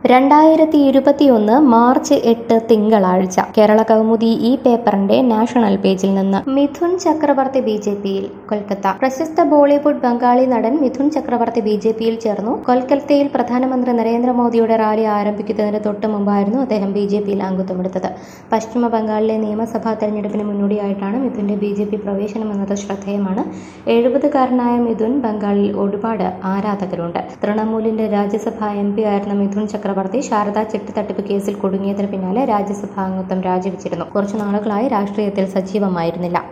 രണ്ടായിരത്തി ഇരുപത്തിയൊന്ന് മാർച്ച് എട്ട് തിങ്കളാഴ്ച കേരള കൗമുദി ഈ പേപ്പറിന്റെ നാഷണൽ പേജിൽ നിന്ന് മിഥുൻ ചക്രവർത്തി ബി ജെ പിയിൽ കൊൽക്കത്ത പ്രശസ്ത ബോളിവുഡ് ബംഗാളി നടൻ മിഥുൻ ചക്രവർത്തി ബി ജെ പിയിൽ ചേർന്നു കൊൽക്കത്തയിൽ പ്രധാനമന്ത്രി നരേന്ദ്രമോദിയുടെ റാലി ആരംഭിക്കുന്നതിന് തൊട്ട് മുമ്പായിരുന്നു അദ്ദേഹം ബി ജെ പിയിൽ അംഗത്വമെടുത്തത് പശ്ചിമ ബംഗാളിലെ നിയമസഭാ തെരഞ്ഞെടുപ്പിന് മുന്നോടിയായിട്ടാണ് മിഥുന്റെ ബി ജെ പി പ്രവേശനം എന്നത് ശ്രദ്ധേയമാണ് എഴുപതുകാരനായ മിഥുൻ ബംഗാളിൽ ഒരുപാട് ആരാധകരുണ്ട് തൃണമൂലിന്റെ രാജ്യസഭാ എം പി ആയിരുന്ന മിഥുൻ ചക്രവർത്തി ശാരദാ ചിട്ടി തട്ടിപ്പ് കേസിൽ കുടുങ്ങിയതിന് പിന്നാലെ രാജ്യസഭാ അംഗത്വം രാജിവെച്ചിരുന്നു കുറച്ചു നാളുകളായി രാഷ്ട്രീയത്തിൽ സജീവമായിരുന്നില്ല